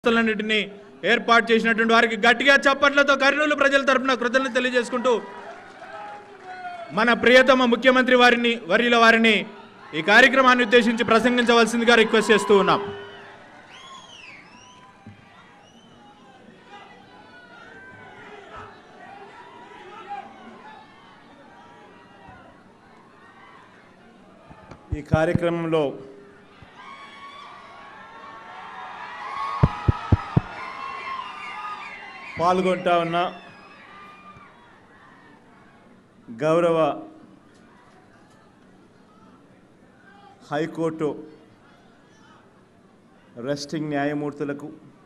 సంస్థలన్నింటినీ ఏర్పాటు చేసినటువంటి వారికి గట్టిగా చప్పట్లతో కర్నూలు ప్రజల తరపున కృతజ్ఞతలు తెలియజేసుకుంటూ మన ప్రియతమ ముఖ్యమంత్రి వారిని వర్యుల వారిని ఈ కార్యక్రమాన్ని ఉద్దేశించి ప్రసంగించవలసిందిగా రిక్వెస్ట్ చేస్తూ ఉన్నాం ఈ కార్యక్రమంలో పాల్గొంటా ఉన్న గౌరవ హైకోర్టు రెస్టింగ్ న్యాయమూర్తులకు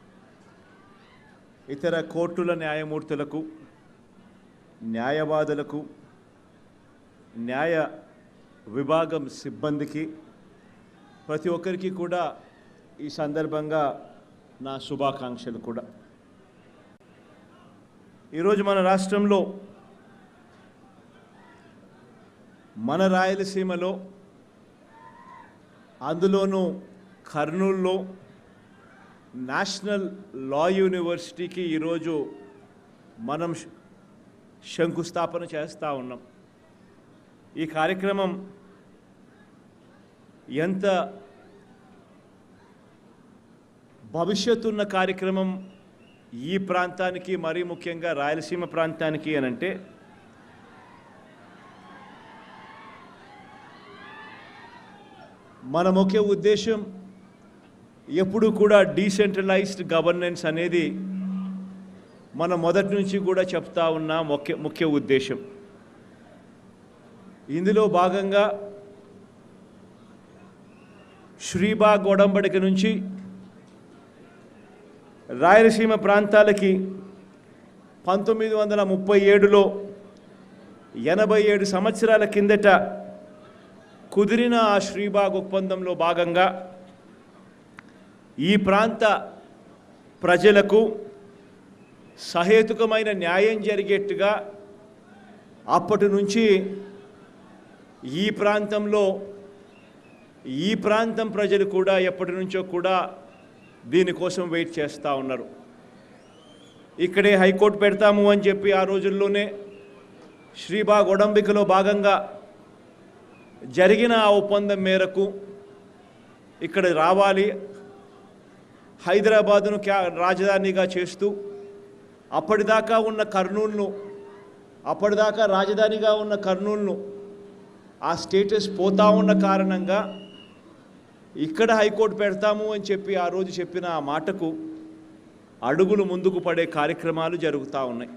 ఇతర కోర్టుల న్యాయమూర్తులకు న్యాయవాదులకు న్యాయ విభాగం సిబ్బందికి ప్రతి ఒక్కరికి కూడా ఈ సందర్భంగా నా శుభాకాంక్షలు కూడా ఈరోజు మన రాష్ట్రంలో మన రాయలసీమలో అందులోనూ కర్నూలులో నేషనల్ లా యూనివర్సిటీకి ఈరోజు మనం శ- శంకుస్థాపన చేస్తూ ఉన్నాం ఈ కార్యక్రమం ఎంత భవిష్యత్తు ఉన్న కార్యక్రమం ఈ ప్రాంతానికి మరీ ముఖ్యంగా రాయలసీమ ప్రాంతానికి అని అంటే మన ముఖ్య ఉద్దేశం ఎప్పుడు కూడా డీసెంట్రలైజ్డ్ గవర్నెన్స్ అనేది మన మొదటి నుంచి కూడా చెప్తా ఉన్న ముఖ్య ముఖ్య ఉద్దేశం ఇందులో భాగంగా శ్రీబాగ్ ఒడంబడిక నుంచి రాయలసీమ ప్రాంతాలకి పంతొమ్మిది వందల ముప్పై ఏడులో ఎనభై ఏడు సంవత్సరాల కిందట కుదిరిన ఆ శ్రీబాగ్ ఒప్పందంలో భాగంగా ఈ ప్రాంత ప్రజలకు సహేతుకమైన న్యాయం జరిగేట్టుగా అప్పటి నుంచి ఈ ప్రాంతంలో ఈ ప్రాంతం ప్రజలు కూడా ఎప్పటి నుంచో కూడా దీనికోసం వెయిట్ చేస్తూ ఉన్నారు ఇక్కడే హైకోర్టు పెడతాము అని చెప్పి ఆ రోజుల్లోనే శ్రీబాగ్ ఒడంబికలో భాగంగా జరిగిన ఆ ఒప్పందం మేరకు ఇక్కడ రావాలి హైదరాబాదును క్యా రాజధానిగా చేస్తూ అప్పటిదాకా ఉన్న కర్నూలును అప్పటిదాకా రాజధానిగా ఉన్న కర్నూలును ఆ స్టేటస్ పోతా ఉన్న కారణంగా ఇక్కడ హైకోర్టు పెడతాము అని చెప్పి ఆ రోజు చెప్పిన ఆ మాటకు అడుగులు ముందుకు పడే కార్యక్రమాలు జరుగుతూ ఉన్నాయి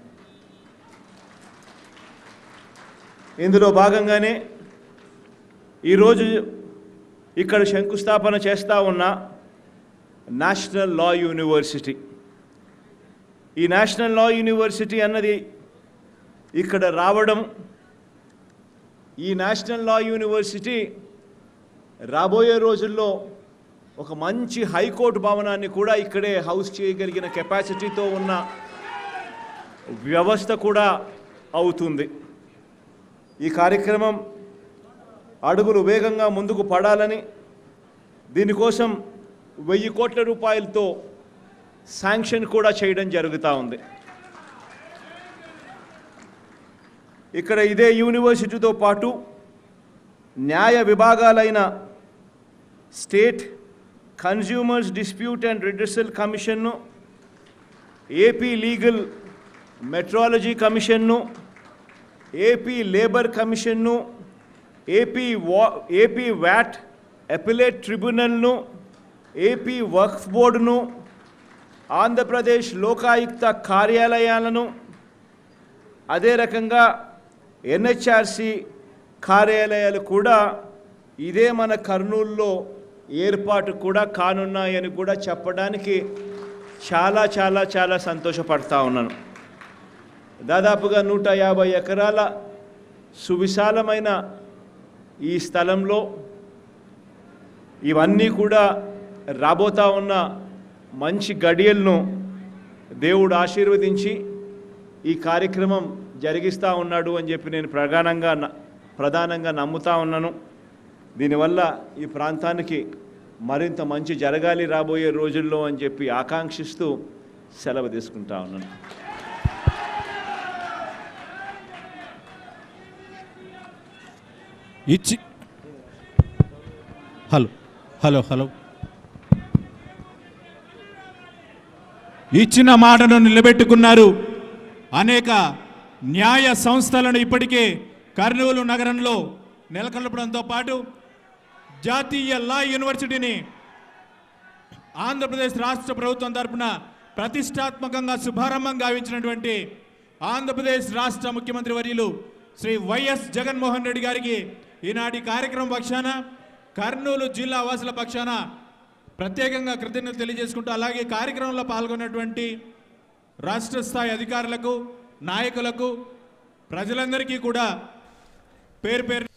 ఇందులో భాగంగానే ఈరోజు ఇక్కడ శంకుస్థాపన చేస్తూ ఉన్న నేషనల్ లా యూనివర్సిటీ ఈ నేషనల్ లా యూనివర్సిటీ అన్నది ఇక్కడ రావడం ఈ నేషనల్ లా యూనివర్సిటీ రాబోయే రోజుల్లో ఒక మంచి హైకోర్టు భవనాన్ని కూడా ఇక్కడే హౌస్ చేయగలిగిన కెపాసిటీతో ఉన్న వ్యవస్థ కూడా అవుతుంది ఈ కార్యక్రమం అడుగులు వేగంగా ముందుకు పడాలని దీనికోసం వెయ్యి కోట్ల రూపాయలతో శాంక్షన్ కూడా చేయడం జరుగుతూ ఉంది ఇక్కడ ఇదే యూనివర్సిటీతో పాటు న్యాయ విభాగాలైన state consumers dispute and redressal కమిషన్ను ఏపీ లీగల్ మెట్రాలజీ కమిషన్ను ఏపీ లేబర్ కమిషన్ను ఏపీ వా ఏపీ వ్యాట్ అపిలేట్ ట్రిబ్యునల్ను ఏపీ వక్ఫ్ బోర్డును ఆంధ్రప్రదేశ్ లోకాయుక్త కార్యాలయాలను అదే రకంగా ఎన్హెచ్ఆర్సి కార్యాలయాలు కూడా ఇదే మన కర్నూలులో ఏర్పాటు కూడా కానున్నాయని కూడా చెప్పడానికి చాలా చాలా చాలా సంతోషపడతా ఉన్నాను దాదాపుగా నూట యాభై ఎకరాల సువిశాలమైన ఈ స్థలంలో ఇవన్నీ కూడా రాబోతా ఉన్న మంచి గడియలను దేవుడు ఆశీర్వదించి ఈ కార్యక్రమం జరిగిస్తూ ఉన్నాడు అని చెప్పి నేను ప్రధానంగా న- ప్రధానంగా నమ్ముతా ఉన్నాను దీనివల్ల ఈ ప్రాంతానికి మరింత మంచి జరగాలి రాబోయే రోజుల్లో అని చెప్పి ఆకాంక్షిస్తూ సెలవు తీసుకుంటా ఉన్నాను ఇచ్చి హలో హలో హలో ఇచ్చిన మాటను నిలబెట్టుకున్నారు అనేక న్యాయ సంస్థలను ఇప్పటికే కర్నూలు నగరంలో నెలకొల్పడంతో పాటు జాతీయ లా యూనివర్సిటీని ఆంధ్రప్రదేశ్ రాష్ట్ర ప్రభుత్వం తరపున ప్రతిష్టాత్మకంగా శుభారంభం గావించినటువంటి ఆంధ్రప్రదేశ్ రాష్ట్ర ముఖ్యమంత్రి వర్యులు శ్రీ వైఎస్ జగన్మోహన్ రెడ్డి గారికి ఈనాటి కార్యక్రమం పక్షాన కర్నూలు జిల్లా వాసుల పక్షాన ప్రత్యేకంగా కృతజ్ఞతలు తెలియజేసుకుంటూ అలాగే కార్యక్రమంలో పాల్గొన్నటువంటి రాష్ట్ర స్థాయి అధికారులకు నాయకులకు ప్రజలందరికీ కూడా పేరు పేరు